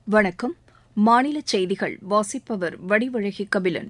வணக்கம் மாநில செய்திகள் வாசிப்பவர் வடிவழகி கபிலன்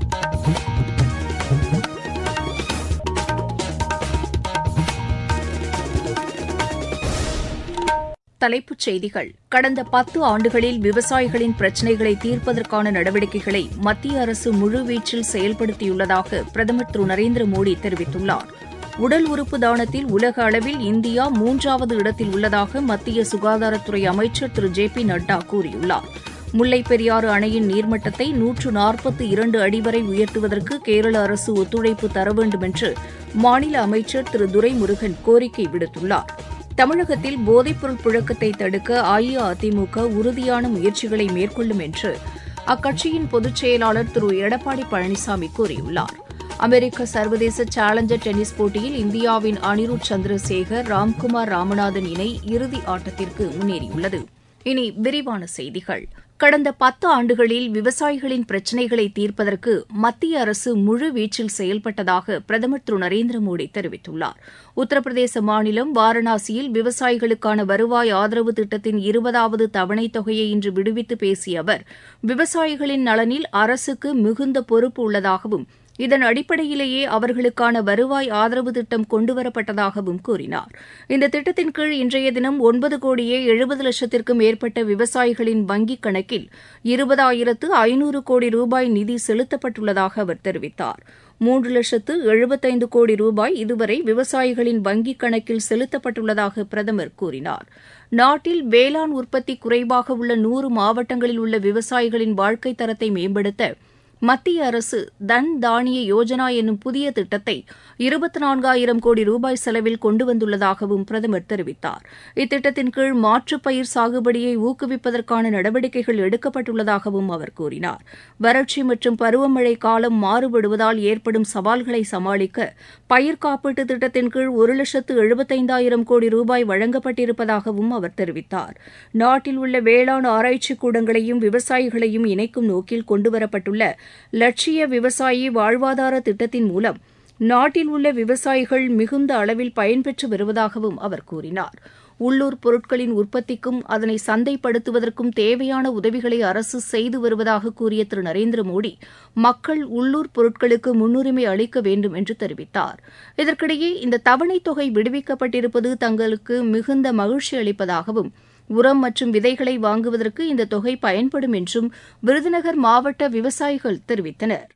தலைப்புச் செய்திகள் கடந்த பத்து ஆண்டுகளில் விவசாயிகளின் பிரச்சினைகளை தீர்ப்பதற்கான நடவடிக்கைகளை மத்திய அரசு முழுவீச்சில் செயல்படுத்தியுள்ளதாக பிரதமர் திரு நரேந்திர மோடி தெரிவித்துள்ளார் உடல் உறுப்பு தானத்தில் உலக அளவில் இந்தியா மூன்றாவது இடத்தில் உள்ளதாக மத்திய சுகாதாரத்துறை அமைச்சர் திரு ஜே பி நட்டா கூறியுள்ளார் முல்லைப் பெரியாறு அணையின் நீர்மட்டத்தை நூற்று நாற்பத்தி இரண்டு அடி வரை உயர்த்துவதற்கு கேரள அரசு ஒத்துழைப்பு தர வேண்டும் என்று மாநில அமைச்சர் திரு துரைமுருகன் கோரிக்கை விடுத்துள்ளார் தமிழகத்தில் போதைப்பொருள் புழக்கத்தை தடுக்க அஇஅதிமுக உறுதியான முயற்சிகளை மேற்கொள்ளும் என்று அக்கட்சியின் பொதுச் செயலாளர் திரு எடப்பாடி பழனிசாமி கூறியுள்ளார் அமெரிக்க சர்வதேச சேலஞ்சர் டென்னிஸ் போட்டியில் இந்தியாவின் அனிருத் சந்திரசேகர் ராம்குமார் ராமநாதன் இணை இறுதி ஆட்டத்திற்கு முன்னேறியுள்ளது இனி விரிவான செய்திகள் கடந்த பத்து ஆண்டுகளில் விவசாயிகளின் பிரச்சினைகளை தீர்ப்பதற்கு மத்திய அரசு முழுவீச்சில் செயல்பட்டதாக பிரதமர் திரு நரேந்திர மோடி தெரிவித்துள்ளார் உத்தரப்பிரதேச மாநிலம் வாரணாசியில் விவசாயிகளுக்கான வருவாய் ஆதரவு திட்டத்தின் இருபதாவது தவணைத் தொகையை இன்று விடுவித்து பேசிய அவர் விவசாயிகளின் நலனில் அரசுக்கு மிகுந்த பொறுப்பு உள்ளதாகவும் இதன் அடிப்படையிலேயே அவர்களுக்கான வருவாய் ஆதரவு திட்டம் கொண்டுவரப்பட்டதாகவும் கூறினார் இந்த திட்டத்தின் கீழ் இன்றைய தினம் ஒன்பது கோடியே எழுபது லட்சத்திற்கும் மேற்பட்ட விவசாயிகளின் வங்கிக் கணக்கில் இருபதாயிரத்து ஐநூறு கோடி ரூபாய் நிதி செலுத்தப்பட்டுள்ளதாக அவர் தெரிவித்தார் மூன்று லட்சத்து எழுபத்தைந்து கோடி ரூபாய் இதுவரை விவசாயிகளின் வங்கிக் கணக்கில் செலுத்தப்பட்டுள்ளதாக பிரதமர் கூறினார் நாட்டில் வேளாண் உற்பத்தி குறைவாக உள்ள நூறு மாவட்டங்களில் உள்ள விவசாயிகளின் வாழ்க்கைத் தரத்தை மேம்படுத்த மத்திய அரசு தன் தானிய யோஜனா என்னும் புதிய திட்டத்தை இருபத்தி நான்காயிரம் கோடி ரூபாய் செலவில் கொண்டு வந்துள்ளதாகவும் பிரதமர் தெரிவித்தார் இத்திட்டத்தின் கீழ் மாற்றுப் பயிர் சாகுபடியை ஊக்குவிப்பதற்கான நடவடிக்கைகள் எடுக்கப்பட்டுள்ளதாகவும் அவர் கூறினார் வறட்சி மற்றும் பருவமழை காலம் மாறுபடுவதால் ஏற்படும் சவால்களை சமாளிக்க பயிர் காப்பீட்டு திட்டத்தின் கீழ் ஒரு லட்சத்து எழுபத்தைந்தாயிரம் கோடி ரூபாய் வழங்கப்பட்டிருப்பதாகவும் அவர் தெரிவித்தார் நாட்டில் உள்ள வேளாண் ஆராய்ச்சிக் கூடங்களையும் விவசாயிகளையும் இணைக்கும் நோக்கில் கொண்டுவரப்பட்டுள்ள லட்சிய விவசாயி வாழ்வாதார திட்டத்தின் மூலம் நாட்டில் உள்ள விவசாயிகள் மிகுந்த அளவில் பயன்பெற்று வருவதாகவும் அவர் கூறினார் உள்ளூர் பொருட்களின் உற்பத்திக்கும் அதனை சந்தைப்படுத்துவதற்கும் தேவையான உதவிகளை அரசு செய்து வருவதாக கூறிய திரு நரேந்திர மோடி மக்கள் உள்ளூர் பொருட்களுக்கு முன்னுரிமை அளிக்க வேண்டும் என்று தெரிவித்தார் இதற்கிடையே இந்த தவணைத் தொகை விடுவிக்கப்பட்டிருப்பது தங்களுக்கு மிகுந்த மகிழ்ச்சி அளிப்பதாகவும் உரம் மற்றும் விதைகளை வாங்குவதற்கு இந்த தொகை பயன்படும் என்றும் விருதுநகர் மாவட்ட விவசாயிகள் தெரிவித்தனர்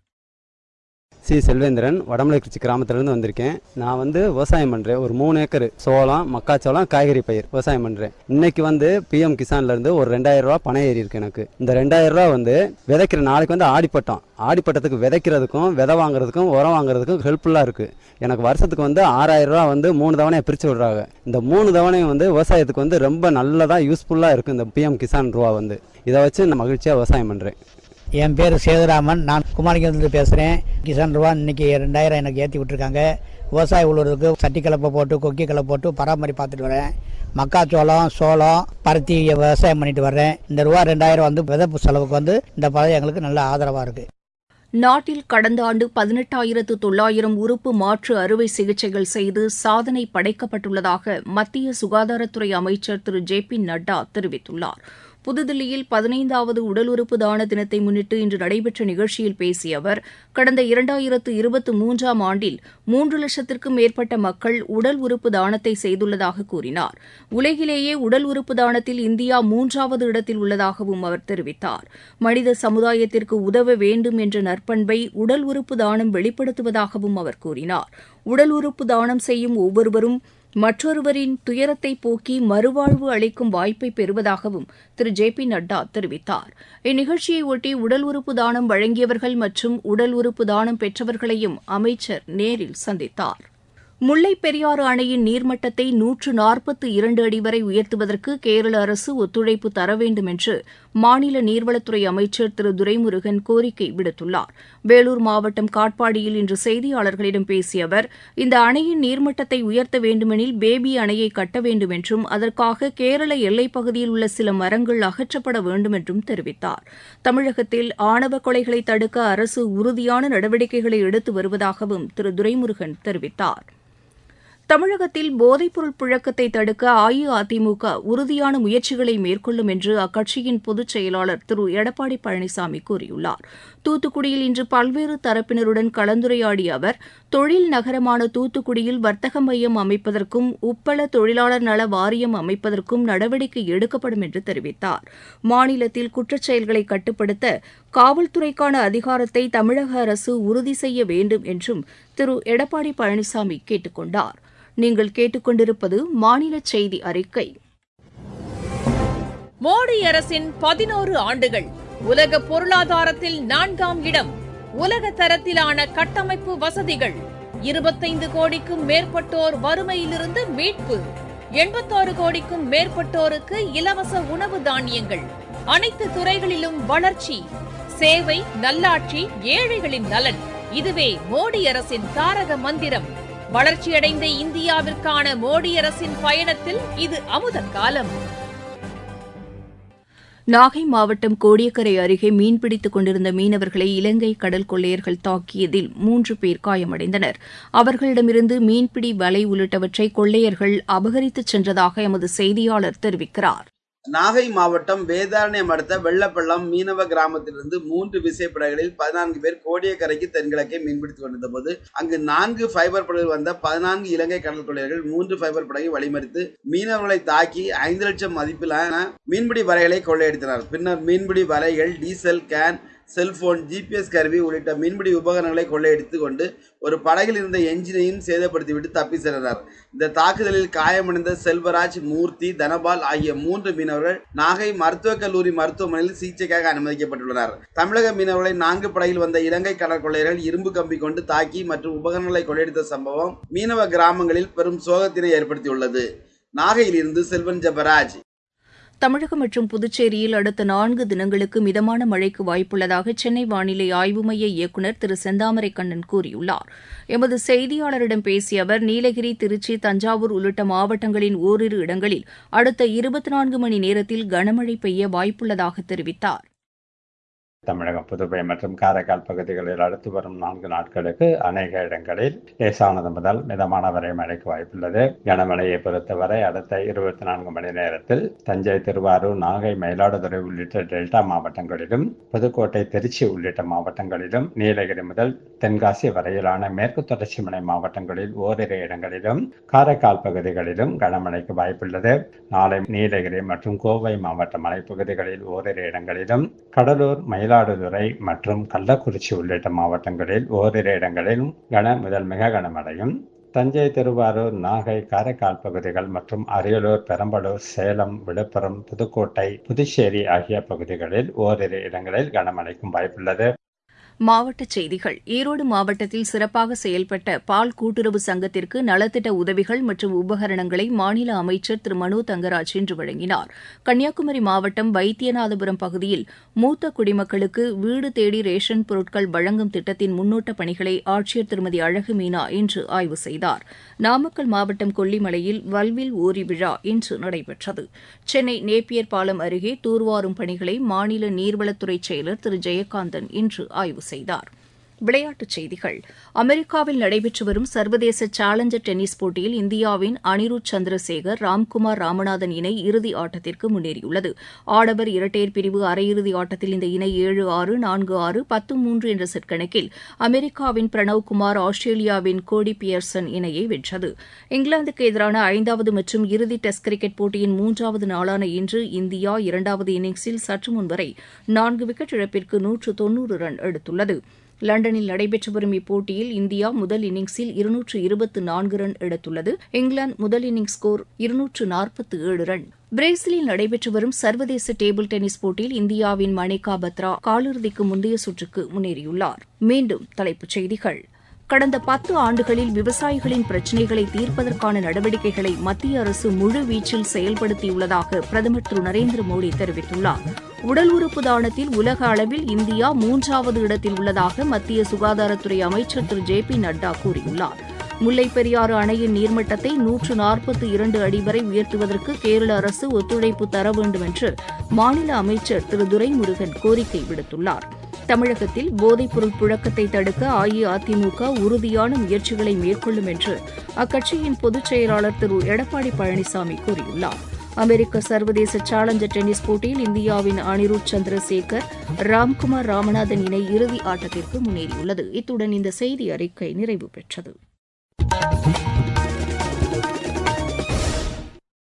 சி செல்வேந்திரன் வடமலைக்குறிச்சி கிராமத்துலேருந்து வந்திருக்கேன் நான் வந்து விவசாயம் பண்ணுறேன் ஒரு மூணு ஏக்கர் சோளம் மக்காச்சோளம் காய்கறி பயிர் விவசாயம் பண்ணுறேன் இன்னைக்கு வந்து பிஎம் கிசான்லேருந்து ஒரு ரெண்டாயிரம் ரூபா பணம் ஏறி இருக்கு எனக்கு இந்த ரெண்டாயிரம் ரூபா வந்து விதைக்கிற நாளைக்கு வந்து ஆடிப்பட்டம் ஆடிப்பட்டத்துக்கு விதைக்கிறதுக்கும் விதை வாங்குறதுக்கும் உரம் வாங்குறதுக்கும் ஹெல்ப்ஃபுல்லாக இருக்குது எனக்கு வருஷத்துக்கு வந்து ஆறாயிரம் ரூபா வந்து மூணு தவணையை பிரித்து விடுறாங்க இந்த மூணு தவணையும் வந்து விவசாயத்துக்கு வந்து ரொம்ப நல்லதாக யூஸ்ஃபுல்லாக இருக்குது இந்த பிஎம் கிசான் ரூபா வந்து இதை வச்சு நான் மகிழ்ச்சியாக விவசாயம் பண்ணுறேன் என் பேர் சேதுராமன் நான் குமாரிங்கிலிருந்து பேசுகிறேன் கிசான் ரூபா இன்னைக்கு ரெண்டாயிரம் எனக்கு ஏற்றி விட்டுருக்காங்க விவசாய உழுவுறதுக்கு சட்டி கலப்பை போட்டு கொக்கி கலப்பை போட்டு பராமரி பார்த்துட்டு வரேன் மக்காச்சோளம் சோளம் பருத்தி விவசாயம் பண்ணிட்டு வர்றேன் இந்த ரூபா ரெண்டாயிரம் வந்து விதப்பு செலவுக்கு வந்து இந்த பதவி எங்களுக்கு நல்ல ஆதரவாக இருக்குது நாட்டில் கடந்த ஆண்டு பதினெட்டாயிரத்து தொள்ளாயிரம் உறுப்பு மாற்று அறுவை சிகிச்சைகள் செய்து சாதனை படைக்கப்பட்டுள்ளதாக மத்திய சுகாதாரத்துறை அமைச்சர் திரு ஜே பி நட்டா தெரிவித்துள்ளார் புதுதில்லியில் பதினைந்தாவது உடல் உறுப்பு தான தினத்தை முன்னிட்டு இன்று நடைபெற்ற நிகழ்ச்சியில் பேசிய அவர் கடந்த இரண்டாயிரத்து இருபத்தி மூன்றாம் ஆண்டில் மூன்று லட்சத்திற்கும் மேற்பட்ட மக்கள் உடல் உறுப்பு தானத்தை செய்துள்ளதாக கூறினார் உலகிலேயே உடல் உறுப்பு தானத்தில் இந்தியா மூன்றாவது இடத்தில் உள்ளதாகவும் அவர் தெரிவித்தார் மனித சமுதாயத்திற்கு உதவ வேண்டும் என்ற நற்பண்பை உடல் உறுப்பு தானம் வெளிப்படுத்துவதாகவும் அவர் கூறினார் உடல் உறுப்பு தானம் செய்யும் ஒவ்வொருவரும் மற்றொருவரின் துயரத்தை போக்கி மறுவாழ்வு அளிக்கும் வாய்ப்பை பெறுவதாகவும் திரு ஜே பி நட்டா தெரிவித்தார் இந்நிகழ்ச்சியை ஒட்டி உடல் உறுப்பு தானம் வழங்கியவர்கள் மற்றும் உடல் உறுப்பு தானம் பெற்றவர்களையும் அமைச்சர் நேரில் சந்தித்தார் முல்லைப் பெரியாறு அணையின் நீர்மட்டத்தை நூற்று நாற்பத்து இரண்டு அடி வரை உயர்த்துவதற்கு கேரள அரசு ஒத்துழைப்பு தர வேண்டும் என்று மாநில நீர்வளத்துறை அமைச்சர் திரு துரைமுருகன் கோரிக்கை விடுத்துள்ளார் வேலூர் மாவட்டம் காட்பாடியில் இன்று செய்தியாளர்களிடம் பேசிய அவர் இந்த அணையின் நீர்மட்டத்தை உயர்த்த வேண்டுமெனில் பேபி அணையை கட்ட வேண்டும் என்றும் அதற்காக கேரள எல்லைப் பகுதியில் உள்ள சில மரங்கள் அகற்றப்பட வேண்டும் என்றும் தெரிவித்தார் தமிழகத்தில் ஆணவ கொலைகளை தடுக்க அரசு உறுதியான நடவடிக்கைகளை எடுத்து வருவதாகவும் திரு துரைமுருகன் தெரிவித்தார் தமிழகத்தில் போதைப்பொருள் புழக்கத்தை தடுக்க அஇஅதிமுக உறுதியான முயற்சிகளை மேற்கொள்ளும் என்று அக்கட்சியின் பொதுச் செயலாளர் திரு எடப்பாடி பழனிசாமி கூறியுள்ளார் தூத்துக்குடியில் இன்று பல்வேறு தரப்பினருடன் கலந்துரையாடிய அவர் தொழில் நகரமான தூத்துக்குடியில் வர்த்தக மையம் அமைப்பதற்கும் உப்பள தொழிலாளர் நல வாரியம் அமைப்பதற்கும் நடவடிக்கை எடுக்கப்படும் என்று தெரிவித்தார் மாநிலத்தில் குற்றச் செயல்களை கட்டுப்படுத்த காவல்துறைக்கான அதிகாரத்தை தமிழக அரசு உறுதி செய்ய வேண்டும் என்றும் திரு எடப்பாடி பழனிசாமி கேட்டுக் கொண்டார் நீங்கள் கேட்டுக்கொண்டிருப்பது மாநில செய்தி அறிக்கை மோடி அரசின் பதினோரு ஆண்டுகள் உலக பொருளாதாரத்தில் நான்காம் இடம் உலக தரத்திலான கட்டமைப்பு வசதிகள் இருபத்தைந்து கோடிக்கும் மேற்பட்டோர் வறுமையிலிருந்து மீட்பு எண்பத்தாறு கோடிக்கும் மேற்பட்டோருக்கு இலவச உணவு தானியங்கள் அனைத்து துறைகளிலும் வளர்ச்சி சேவை நல்லாட்சி ஏழைகளின் நலன் இதுவே மோடி அரசின் தாரக மந்திரம் வளர்ச்சியடைந்த இந்தியாவிற்கான மோடி அரசின் பயணத்தில் இது அமுத காலம் நாகை மாவட்டம் கோடியக்கரை அருகே மீன்பிடித்துக் கொண்டிருந்த மீனவர்களை இலங்கை கடல் கொள்ளையர்கள் தாக்கியதில் மூன்று பேர் காயமடைந்தனர் அவர்களிடமிருந்து மீன்பிடி வலை உள்ளிட்டவற்றை கொள்ளையர்கள் அபகரித்துச் சென்றதாக எமது செய்தியாளர் தெரிவிக்கிறார் நாகை மாவட்டம் வேதாரண்யம் அடுத்த வெள்ளப்பள்ளம் மீனவ கிராமத்திலிருந்து மூன்று விசைப்படகுகளில் பதினான்கு பேர் கோடியக்கரைக்கு தென்கிழக்கே மீன்பிடித்துக் கொண்டிருந்த போது அங்கு நான்கு ஃபைபர் படகுகள் வந்த பதினான்கு இலங்கை கடல் கொள்ளையர்கள் மூன்று ஃபைபர் படகை வழிமறித்து மீனவர்களை தாக்கி ஐந்து லட்சம் மதிப்பிலான மீன்பிடி வலைகளை கொள்ளையடித்தனர் பின்னர் மீன்பிடி வலைகள் டீசல் கேன் செல்போன் ஜிபிஎஸ் கருவி உள்ளிட்ட மீன்பிடி உபகரணங்களை கொள்ளையடித்து கொண்டு ஒரு படகில் இருந்த என்ஜினையும் சேதப்படுத்திவிட்டு தப்பி சென்றனர் இந்த தாக்குதலில் காயமடைந்த செல்வராஜ் மூர்த்தி தனபால் ஆகிய மூன்று மீனவர்கள் நாகை மருத்துவக் கல்லூரி மருத்துவமனையில் சிகிச்சைக்காக அனுமதிக்கப்பட்டுள்ளனர் தமிழக மீனவர்களை நான்கு படகில் வந்த இலங்கை கடற்கொள்ளையர்கள் இரும்பு கம்பி கொண்டு தாக்கி மற்றும் உபகரணங்களை கொள்ளையடித்த சம்பவம் மீனவ கிராமங்களில் பெரும் சோகத்தினை ஏற்படுத்தியுள்ளது நாகையிலிருந்து செல்வன் ஜபராஜ் தமிழகம் மற்றும் புதுச்சேரியில் அடுத்த நான்கு தினங்களுக்கு மிதமான மழைக்கு வாய்ப்புள்ளதாக சென்னை வானிலை ஆய்வு மைய இயக்குநர் திரு செந்தாமரை கண்ணன் கூறியுள்ளார் எமது செய்தியாளரிடம் பேசிய அவர் நீலகிரி திருச்சி தஞ்சாவூர் உள்ளிட்ட மாவட்டங்களின் ஓரிரு இடங்களில் அடுத்த இருபத்தி நான்கு மணி நேரத்தில் கனமழை பெய்ய வாய்ப்புள்ளதாக தெரிவித்தார் தமிழகம் புதுவை மற்றும் காரைக்கால் பகுதிகளில் அடுத்து வரும் நான்கு நாட்களுக்கு அநேக இடங்களில் லேசானது முதல் மிதமான வரை மழைக்கு வாய்ப்புள்ளது கனமழையை பொறுத்தவரை அடுத்த இருபத்தி நான்கு மணி நேரத்தில் தஞ்சை திருவாரூர் நாகை மயிலாடுதுறை உள்ளிட்ட டெல்டா மாவட்டங்களிலும் புதுக்கோட்டை திருச்சி உள்ளிட்ட மாவட்டங்களிலும் நீலகிரி முதல் தென்காசி வரையிலான மேற்கு தொடர்ச்சி மலை மாவட்டங்களில் ஓரிரு இடங்களிலும் காரைக்கால் பகுதிகளிலும் கனமழைக்கு வாய்ப்புள்ளது நாளை நீலகிரி மற்றும் கோவை மாவட்ட மலைப்பகுதிகளில் ஓரிரு இடங்களிலும் கடலூர் மயில் மயிலாடுதுறை மற்றும் கள்ளக்குறிச்சி உள்ளிட்ட மாவட்டங்களில் ஓரிரு இடங்களிலும் கன முதல் மிக கனமழையும் தஞ்சை திருவாரூர் நாகை காரைக்கால் பகுதிகள் மற்றும் அரியலூர் பெரம்பலூர் சேலம் விழுப்புரம் புதுக்கோட்டை புதுச்சேரி ஆகிய பகுதிகளில் ஓரிரு இடங்களில் கனமழைக்கும் வாய்ப்புள்ளது மாவட்டச் செய்திகள் ஈரோடு மாவட்டத்தில் சிறப்பாக செயல்பட்ட பால் கூட்டுறவு சங்கத்திற்கு நலத்திட்ட உதவிகள் மற்றும் உபகரணங்களை மாநில அமைச்சர் திரு மனோ தங்கராஜ் இன்று வழங்கினார் கன்னியாகுமரி மாவட்டம் வைத்தியநாதபுரம் பகுதியில் மூத்த குடிமக்களுக்கு வீடு தேடி ரேஷன் பொருட்கள் வழங்கும் திட்டத்தின் முன்னோட்ட பணிகளை ஆட்சியர் திருமதி அழகு மீனா இன்று ஆய்வு செய்தார் நாமக்கல் மாவட்டம் கொல்லிமலையில் வல்வில் ஓரி விழா இன்று நடைபெற்றது சென்னை நேப்பியர் பாலம் அருகே தூர்வாரும் பணிகளை மாநில நீர்வளத்துறை செயலர் திரு ஜெயகாந்தன் இன்று ஆய்வு செய்தார் விளையாட்டுச் செய்திகள் அமெரிக்காவில் நடைபெற்று வரும் சர்வதேச சேலஞ்சர் டென்னிஸ் போட்டியில் இந்தியாவின் அனிருத் சந்திரசேகர் ராம்குமார் ராமநாதன் இணை இறுதி ஆட்டத்திற்கு முன்னேறியுள்ளது ஆடவர் இரட்டையர் பிரிவு அரையிறுதி ஆட்டத்தில் இந்த இணை ஏழு ஆறு நான்கு ஆறு பத்து மூன்று என்ற செட் கணக்கில் அமெரிக்காவின் பிரணவ் குமார் ஆஸ்திரேலியாவின் கோடி பியர்சன் இணையை வென்றது இங்கிலாந்துக்கு எதிரான ஐந்தாவது மற்றும் இறுதி டெஸ்ட் கிரிக்கெட் போட்டியின் மூன்றாவது நாளான இன்று இந்தியா இரண்டாவது இன்னிங்ஸில் சற்று முன்வரை நான்கு விக்கெட் இழப்பிற்கு நூற்று தொன்னூறு ரன் எடுத்துள்ளது லண்டனில் நடைபெற்று வரும் இப்போட்டியில் இந்தியா முதல் இன்னிங்ஸில் இருநூற்று இருபத்து நான்கு ரன் எடுத்துள்ளது இங்கிலாந்து முதல் இன்னிங்ஸ் ஸ்கோர் இருநூற்று நாற்பத்து ஏழு ரன் பிரேசிலில் நடைபெற்று வரும் சர்வதேச டேபிள் டென்னிஸ் போட்டியில் இந்தியாவின் மணிகா பத்ரா காலிறுதிக்கு முந்தைய சுற்றுக்கு முன்னேறியுள்ளார் மீண்டும் தலைப்புச் செய்திகள் கடந்த பத்து ஆண்டுகளில் விவசாயிகளின் பிரச்சினைகளை தீர்ப்பதற்கான நடவடிக்கைகளை மத்திய அரசு முழுவீச்சில் செயல்படுத்தியுள்ளதாக பிரதமர் திரு நரேந்திர மோடி தெரிவித்துள்ளார் உடல் உறுப்பு தானத்தில் உலக அளவில் இந்தியா மூன்றாவது இடத்தில் உள்ளதாக மத்திய சுகாதாரத்துறை அமைச்சர் திரு ஜே பி நட்டா கூறியுள்ளார் முல்லைப் பெரியாறு அணையின் நீர்மட்டத்தை நூற்று நாற்பத்தி இரண்டு அடி வரை உயர்த்துவதற்கு கேரள அரசு ஒத்துழைப்பு தர வேண்டும் என்று மாநில அமைச்சர் திரு துரைமுருகன் கோரிக்கை விடுத்துள்ளார் தமிழகத்தில் போதைப்பொருள் புழக்கத்தை தடுக்க அஇஅதிமுக உறுதியான முயற்சிகளை மேற்கொள்ளும் என்று அக்கட்சியின் பொதுச் செயலாளர் திரு எடப்பாடி பழனிசாமி கூறியுள்ளார் அமெரிக்க சர்வதேச சேலஞ்சர் டென்னிஸ் போட்டியில் இந்தியாவின் அனிருத் சந்திரசேகர் ராம்குமார் ராமநாதன் இணை இறுதி ஆட்டத்திற்கு முன்னேறியுள்ளது இத்துடன் இந்த செய்தி அறிக்கை நிறைவு பெற்றது